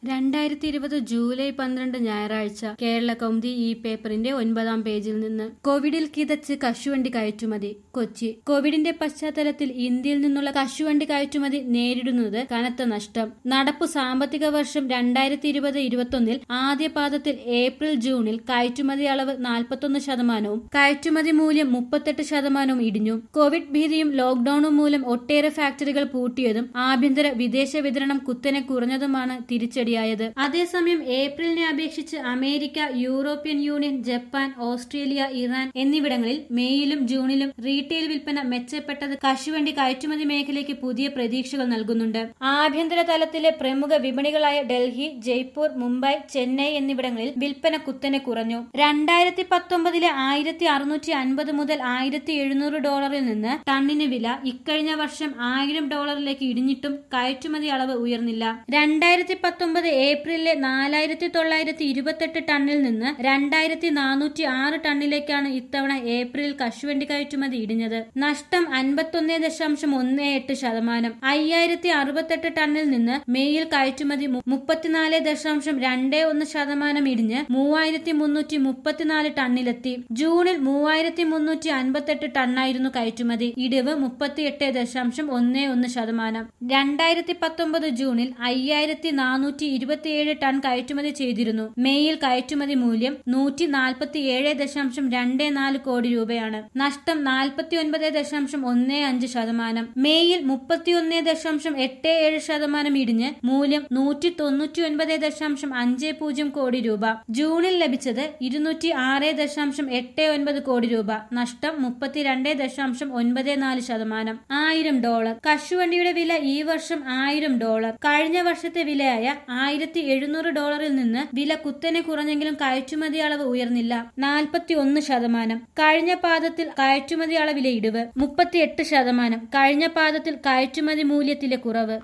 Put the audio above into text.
രണ്ടായിരത്തി ഇരുപത് ജൂലൈ പന്ത്രണ്ട് ഞായറാഴ്ച കേരള കൗമുദി ഈ പേപ്പറിന്റെ ഒൻപതാം പേജിൽ നിന്ന് കോവിഡിൽ കിതച്ച് കശുവണ്ടി കയറ്റുമതി കൊച്ചി കോവിഡിന്റെ പശ്ചാത്തലത്തിൽ ഇന്ത്യയിൽ നിന്നുള്ള കശുവണ്ടി കയറ്റുമതി നേരിടുന്നത് കനത്ത നഷ്ടം നടപ്പു സാമ്പത്തിക വർഷം രണ്ടായിരത്തി ഇരുപത് ഇരുപത്തൊന്നിൽ ആദ്യ പാദത്തിൽ ഏപ്രിൽ ജൂണിൽ കയറ്റുമതി അളവ് നാൽപ്പത്തൊന്ന് ശതമാനവും കയറ്റുമതി മൂല്യം മുപ്പത്തെട്ട് ശതമാനവും ഇടിഞ്ഞു കോവിഡ് ഭീതിയും ലോക്ഡൌണും മൂലം ഒട്ടേറെ ഫാക്ടറികൾ പൂട്ടിയതും ആഭ്യന്തര വിദേശ വിതരണം കുത്തനെ കുറഞ്ഞതുമാണ് തിരിച്ചടിയായത് അതേസമയം ഏപ്രിലിനെ അപേക്ഷിച്ച് America European union Japan Australia Iran എന്നിവിടങ്ങളിൽ മെയ്യിലും ജൂണിലും റീറ്റെയിൽ വിൽപ്പന മെച്ചപ്പെട്ടത് കശുവണ്ടി കയറ്റുമതി മേഖലയ്ക്ക് പുതിയ പ്രതീക്ഷകൾ നൽകുന്നുണ്ട് ആഭ്യന്തര തലത്തിലെ പ്രമുഖ വിപണികളായ ഡൽഹി ജയ്പൂർ മുംബൈ ചെന്നൈ എന്നിവിടങ്ങളിൽ വിൽപ്പന കുത്തനെ കുറഞ്ഞു രണ്ടായിരത്തി പത്തൊമ്പതിലെ ആയിരത്തി അറുന്നൂറ്റി അൻപത് മുതൽ ആയിരത്തി എഴുന്നൂറ് ഡോളറിൽ നിന്ന് ടണ്ണിന് വില ഇക്കഴിഞ്ഞ വർഷം ആയിരം ഡോളറിലേക്ക് ഇടിഞ്ഞിട്ടും കയറ്റുമതി അളവ് ഉയർന്നില്ല രണ്ടായിരത്തി പത്തൊമ്പത് ഏപ്രിലിലെ നാലായിരത്തി തൊള്ളായിരത്തി ഇരുപത്തെട്ട് ടണ്ണിൽ നിന്ന് രണ്ടായിരത്തി നാനൂറ്റി ആറ് ടണ്ണിലേക്കാണ് ഇത്തവണ ഏപ്രിലിൽ കശുവണ്ടി കയറ്റുമതി ഇടിഞ്ഞത് നഷ്ടം അൻപത്തൊന്ന് ദശാംശം ഒന്ന് എട്ട് ശതമാനം അയ്യായിരത്തി അറുപത്തെട്ട് ടണ്ണിൽ നിന്ന് മെയ്യിൽ കയറ്റുമതി മു- മുപ്പത്തിനാല് ദശാംശം രണ്ട് ഒന്ന് ശതമാനം ഇടിഞ്ഞ് മൂവായിരത്തി മുന്നൂറ്റി മുപ്പത്തിനാല് ടണ്ണിലെത്തി ജൂണിൽ മൂവായിരത്തി മുന്നൂറ്റി അൻപത്തെട്ട് ടണ്ണായിരുന്നു കയറ്റുമതി ഇടിവ് മുപ്പത്തിയെട്ട് ദശാംശം ഒന്ന് ഒന്ന് ശതമാനം രണ്ടായിരത്തി പത്തൊമ്പത് ജൂണിൽ അയ്യായിരത്തി നാനൂറ്റി ഇരുപത്തിയേഴ് ടൺ കയറ്റുമതി ചെയ്തിരുന്നു മെയ്യിൽ കയറ്റുമതി മൂല്യം നൂറ്റി നാൽപ്പത്തിയേഴ് ദശാംശം രണ്ട് നാല് കോടി രൂപയാണ് നഷ്ടം നാൽപ്പത്തി ഒൻപത് ദശാംശം ഒന്ന് അഞ്ച് ശതമാനം മെയ്യിൽ മുപ്പത്തിയൊന്ന് ദശാംശം എട്ട് ഏഴ് ശതമാനം ഇടിഞ്ഞ് മൂല്യം നൂറ്റി തൊണ്ണൂറ്റി ഒൻപത് ദശാംശം അഞ്ച് പൂജ്യം കോടി രൂപ ജൂണിൽ ലഭിച്ചത് ഇരുന്നൂറ്റി ആറ് ദശാംശം എട്ട് ഒൻപത് കോടി രൂപ നഷ്ടം മുപ്പത്തിരണ്ട് ദശാംശം ഒൻപത് നാല് ശതമാനം ആയിരം ഡോളർ കശുവണ്ടിയുടെ വില ഈ വർഷം ആയിരം ഡോളർ കഴിഞ്ഞ വർഷത്തെ വിലയായ ആയിരത്തി എഴുന്നൂറ് ഡോളറിൽ നിന്ന് വില കുത്തനെ കുറഞ്ഞെങ്കിലും കയറ്റുമതി അളവ് ഉയർന്നില്ല നാൽപ്പത്തി ഒന്ന് ശതമാനം കഴിഞ്ഞ പാദത്തിൽ കയറ്റുമതി അളവിലെ ഇടിവ് മുപ്പത്തിയെട്ട് ശതമാനം കഴിഞ്ഞ പാദത്തിൽ കയറ്റുമതി മൂല്യത്തിലെ കുറവ്